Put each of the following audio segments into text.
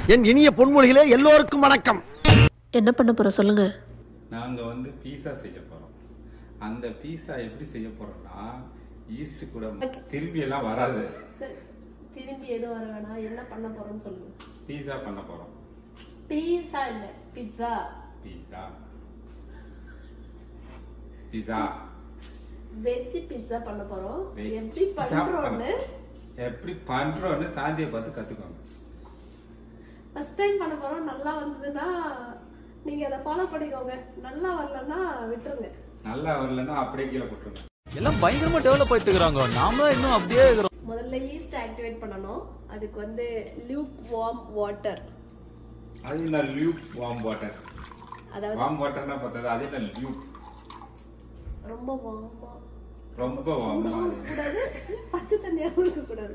என் இனிய பொன்மொழிகளே எல்லோருக்கும் வணக்கம் என்ன பண்ண போகிறோம் சொல்லுங்கள் நாங்க வந்து பீஸா செய்ய போறோம் அந்த பீஸா எப்படி செய்ய போறோம்னா ஈஸ்ட் கூட திரும்பி எல்லாம் வராது சரி திரும்பி எதுவும் வர வேணாம் என்ன பண்ண போகிறோம்னு சொல்லுங்கள் பீஸா பண்ண போறோம் பீஸா இல்லை pizza pizza pizza veg pizza பண்ண போகிறோம் Veg எப்படி pizza பண்ணுறோன்னு எப்படி பண்றோம்னு சாந்தியை பார்த்து கத்துக்கோங்க ஃபர்ஸ்ட் டைம் பண்ண போகிறோம் நல்லா வந்ததுன்னா நீங்கள் அதை ஃபாலோ பண்ணிக்கோங்க நல்லா வரலன்னா விட்டுருங்க நல்லா வரலன்னா அப்படியே கீழே போட்டுருங்க எல்லாம் பயங்கரமா டெவலப் ஆயிட்டு இருக்கிறாங்க நாம தான் இன்னும் அப்படியே இருக்கிறோம் முதல்ல ஈஸ்ட் ஆக்டிவேட் பண்ணணும் அதுக்கு வந்து லியூக் வார்ம் வாட்டர் அது என்ன லியூப் வார்ம் வாட்டர் அதாவது வார்ம் வாட்டர்னா பார்த்தது அது என்ன லியூப் ரொம்ப வார்மா ரொம்ப வார்மா கூடாது பச்சை தண்ணியாகவும் இருக்கக்கூடாது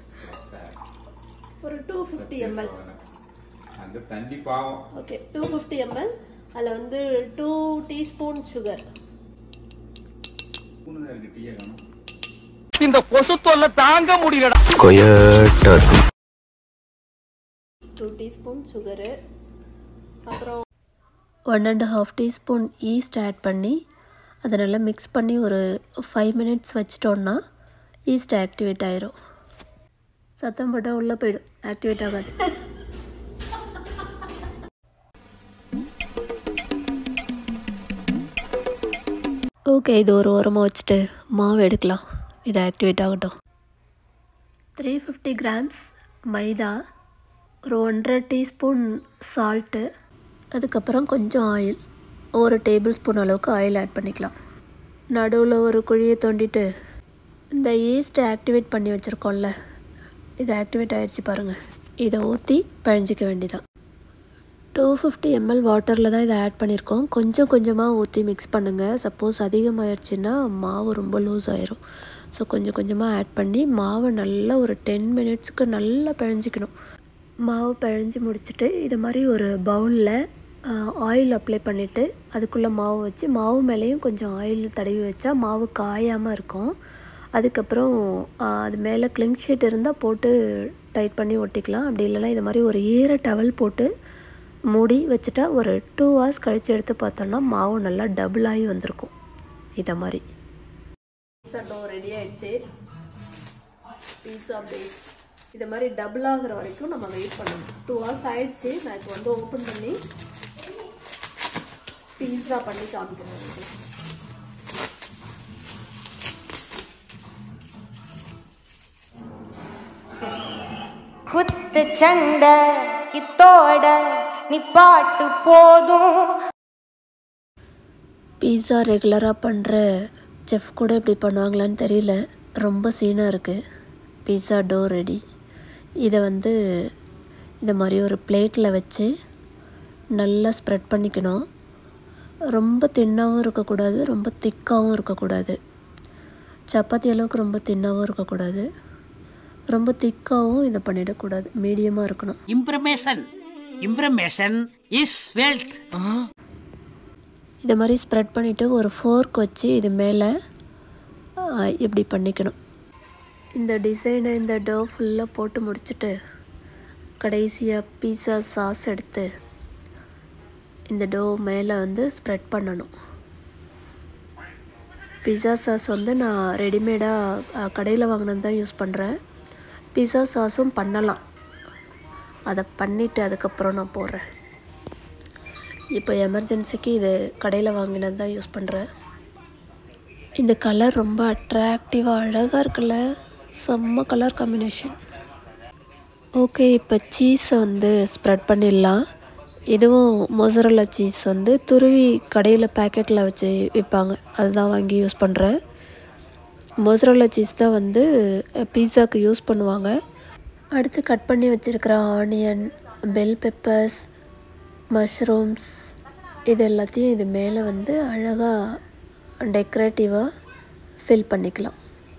ஒரு டூ ஃபிஃப்டி எம்எல் அந்த தண்ணி பாவம் ஓகே டூ ஃபிஃப்டி எம்எல் அதில் வந்து டூ டீஸ்பூன் சுகர் பூனை இருக்கு டீயை காணும் இந்த கொசு தொல்லை தாங்க முடியலடா கொயட்டா இருக்கு டூ டீஸ்பூன் சுகரு அப்புறம் one and half teaspoon yeast add பண்ணி அதை நல்லா மிக்ஸ் பண்ணி ஒரு ஃபைவ் மினிட்ஸ் வச்சிட்டோன்னா ஈஸ்ட் ஆக்டிவேட் ஆயிரும் சத்தம் போட்டால் உள்ளே போயிடும் ஆக்டிவேட் ஆகாது ஓகே இது ஒரு ஓரமாக வச்சுட்டு மாவு எடுக்கலாம் இது ஆக்டிவேட் ஆகட்டும் த்ரீ ஃபிஃப்டி கிராம்ஸ் மைதா ஒரு ஒன்றரை டீஸ்பூன் சால்ட்டு அதுக்கப்புறம் கொஞ்சம் ஆயில் ஒரு டேபிள் ஸ்பூன் அளவுக்கு ஆயில் ஆட் பண்ணிக்கலாம் நடுவில் ஒரு குழியை தோண்டிட்டு இந்த ஈஸ்ட்டை ஆக்டிவேட் பண்ணி வச்சுருக்கோம்ல இது ஆக்டிவேட் ஆகிடுச்சு பாருங்கள் இதை ஊற்றி பழிஞ்சிக்க வேண்டியதான் டூ ஃபிஃப்டி எம்எல் வாட்டரில் தான் இதை ஆட் பண்ணியிருக்கோம் கொஞ்சம் கொஞ்சமாக ஊற்றி மிக்ஸ் பண்ணுங்கள் சப்போஸ் அதிகமாகிடுச்சுன்னா மாவு ரொம்ப லூஸ் ஆயிரும் ஸோ கொஞ்சம் கொஞ்சமாக ஆட் பண்ணி மாவை நல்லா ஒரு டென் மினிட்ஸ்க்கு நல்லா பிழிஞ்சிக்கணும் மாவு பிழிஞ்சு முடிச்சுட்டு இது மாதிரி ஒரு பவுலில் ஆயில் அப்ளை பண்ணிவிட்டு அதுக்குள்ளே மாவு வச்சு மாவு மேலேயும் கொஞ்சம் ஆயில் தடவி வச்சா மாவு காயாமல் இருக்கும் அதுக்கப்புறம் ஆஹ், அது மேலே கிளிங் ஷீட் இருந்தால் போட்டு டைட் பண்ணி ஒட்டிக்கலாம் அப்படி இல்லைன்னா இது மாதிரி ஒரு ஈர டவல் போட்டு மூடி வச்சுட்டா ஒரு டூ ஹவர்ஸ் கழித்து எடுத்து பார்த்தோம்னா மாவு நல்லா டபுள் ஆகி வந்திருக்கும் இதை மாதிரி பீஸா டோ ரெடி ஆயிடுச்சு பீஸா பேஸ் இதை மாதிரி டபுள் ஆகுற வரைக்கும் நம்ம வெயிட் பண்ணணும் டூ ஹவர்ஸ் ஆயிடுச்சு நான் இப்போ வந்து ஓப்பன் பண்ணி பீஸா பண்ணி காமிக்கிறேன் உங்களுக்கு. குத்து சண்டை இத்தோட நிப்பாட்டு போதும் பீஸா ரெகுலராக பண்ணுற செஃப் கூட இப்படி பண்ணுவாங்களான்னு தெரியல ரொம்ப சீனாக இருக்குது பீஸா டோ ரெடி இதை வந்து இந்த மாதிரி ஒரு பிளேட்டில் வச்சு நல்லா ஸ்ப்ரெட் பண்ணிக்கணும் ரொம்ப தின்னாகவும் இருக்கக்கூடாது ரொம்ப திக்காகவும் இருக்கக்கூடாது சப்பாத்தி அளவுக்கு ரொம்ப தின்னாகவும் இருக்கக்கூடாது ரொம்ப திக்காகவும் இதை பண்ணிடக்கூடாது மீடியமாக இருக்கணும் Information. Information is wealth. இதை மாதிரி ஸ்ப்ரெட் பண்ணிவிட்டு ஒரு ஃபோர்க் வச்சு இது மேலே இப்படி பண்ணிக்கணும் இந்த டிசைனை இந்த டோ ஃபுல்லாக போட்டு முடிச்சுட்டு கடைசியாக பீஸா சாஸ் எடுத்து இந்த டோ மேலே வந்து ஸ்ப்ரெட் பண்ணணும் பிஸா சாஸ் வந்து நான் ரெடிமேடாக கடையில் வாங்கினது தான் யூஸ் பண்ணுறேன் பிஸா சாஸும் பண்ணலாம் அதை பண்ணிவிட்டு அதுக்கப்புறம் நான் போடுறேன் இப்போ எமர்ஜென்சிக்கு இது கடையில் வாங்கினது தான் யூஸ் பண்ணுறேன் இந்த கலர் ரொம்ப அட்ராக்டிவாக அழகாக இருக்குல்ல செம்ம கலர் காம்பினேஷன் ஓகே இப்போ சீஸை வந்து ஸ்ப்ரெட் பண்ணிடலாம் இதுவும் மொசரல்லா சீஸ் வந்து துருவி கடையில் பேக்கெட்டில் வச்சு விற்பாங்க அதுதான் வாங்கி யூஸ் பண்ணுறேன் மொசரல்லா சீஸ் தான் வந்து பீஸாக்கு யூஸ் பண்ணுவாங்க அடுத்து கட் பண்ணி வச்சுருக்கிற ஆனியன் பெல் பெப்பர்ஸ் மஷ்ரூம்ஸ் இது எல்லாத்தையும் இது மேலே வந்து அழகாக டெக்கரேட்டிவாக ஃபில் பண்ணிக்கலாம்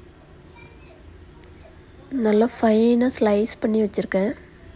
நல்லா ஃபைனாக ஸ்லைஸ் பண்ணி வச்சுருக்கேன்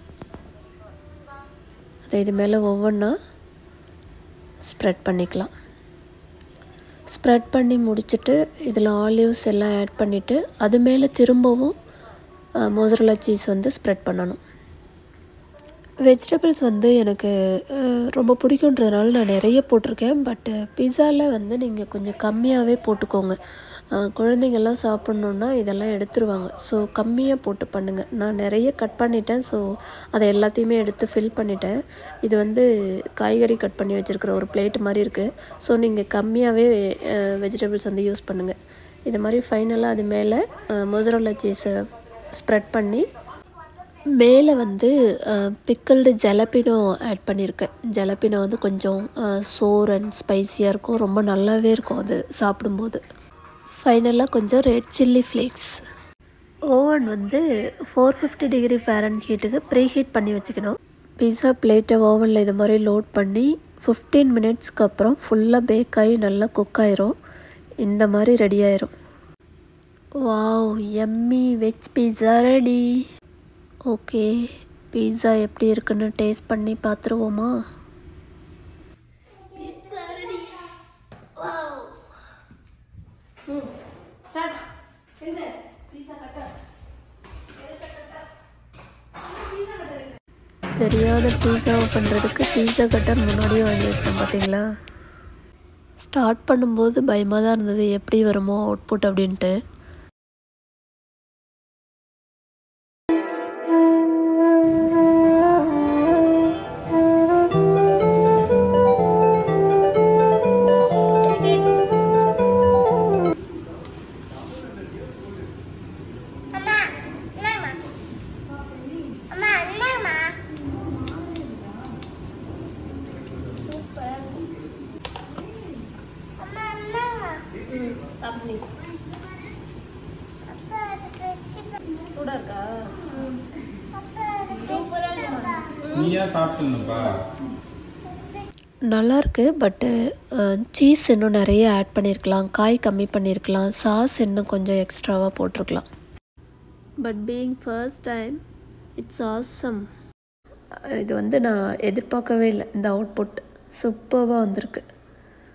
அதை இது மேலே ஒவ்வொன்றா ஸ்ப்ரெட் பண்ணிக்கலாம் ஸ்ப்ரெட் பண்ணி முடிச்சுட்டு இதில் ஆலிவ்ஸ் எல்லாம் ஆட் பண்ணிவிட்டு அது மேலே திரும்பவும் மொசரலா சீஸ் வந்து ஸ்ப்ரெட் பண்ணணும் வெஜிடபிள்ஸ் வந்து எனக்கு அஹ், ரொம்ப பிடிக்குன்றதுனால நான் நிறைய போட்டிருக்கேன் பட்டு பிஸாவில் வந்து நீங்கள் கொஞ்சம் கம்மியாகவே போட்டுக்கோங்க அஹ், குழந்தைங்கள்லாம் சாப்பிட்ணுன்னா இதெல்லாம் எடுத்துருவாங்க ஸோ கம்மியாக போட்டு பண்ணுங்கள் நான் நிறைய கட் பண்ணிட்டேன் ஸோ அதை எல்லாத்தையுமே எடுத்து ஃபில் பண்ணிட்டேன் இது வந்து காய்கறி கட் பண்ணி வச்சுருக்கிற ஒரு பிளேட் மாதிரி இருக்குது ஸோ நீங்கள் கம்மியாகவே வெஜிடபிள்ஸ் வந்து யூஸ் பண்ணுங்கள் இது மாதிரி ஃபைனலாக அது மேலே மொசரோலா சீஸை ஸ்ப்ரெட் பண்ணி மேலே வந்து பிக்கிள்டு ஜலப்பினோ ஆட் பண்ணியிருக்கேன் ஜலப்பினோ வந்து கொஞ்சம் சோர் அண்ட் ஸ்பைஸியாக இருக்கும் ரொம்ப நல்லாவே இருக்கும் அது சாப்பிடும்போது ஃபைனலாக கொஞ்சம் ரெட் சில்லி ஃப்ளேக்ஸ் ஓவன் வந்து ஃபோர் ஃபிஃப்டி டிகிரி ஃபேரன் ஹீட்டுக்கு ப்ரீ ஹீட் பண்ணி வச்சுக்கணும் பீஸா பிளேட்டை ஓவனில் இது மாதிரி லோட் பண்ணி ஃபிஃப்டீன் மினிட்ஸ்க்கு அப்புறம் ஃபுல்லாக பேக் ஆகி நல்லா குக் ஆயிரும் இந்த மாதிரி ரெடி ஆயிரும் wow yummy veg pizza ready okay pizza எப்படி இருக்குன்னு டேஸ்ட் பண்ணி பார்த்துருவோமா தெரியாத பீஸாவை பண்ணுறதுக்கு பீஸா கட்டர் முன்னாடியே வாங்கி வச்சிட்டேன் பார்த்தீங்களா ஸ்டார்ட் பண்ணும்போது பயமாக தான் இருந்தது எப்படி வருமோ அவுட்புட் அப்படின்ட்டு அம்மா என்னம்மா அம்மா என்னம்மா சூப்பரா அம்மா என்னம்மா சாப்பிடு அப்பா அது பெருசு சூடாக இருக்கா அப்பா அது பெருசு நீயா சாப்பிட்டுப்பா நல்லா இருக்கு பட்டு சீஸ் இன்னும் நிறைய ஆட் பண்ணியிருக்கலாம் காய் கம்மி பண்ணியிருக்கலாம் சாஸ் இன்னும் கொஞ்சம் எக்ஸ்ட்ராவாக போட்டிருக்கலாம் but being first time it's awesome இது வந்து நான் எதிர்பார்க்கவே இல்லை இந்த அவுட்புட் சூப்பராக வந்திருக்கு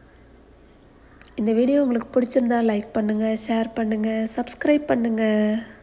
இந்த வீடியோ உங்களுக்கு பிடிச்சிருந்தா லைக் பண்ணுங்கள் ஷேர் பண்ணுங்கள் சப்ஸ்கிரைப் பண்ணுங்கள்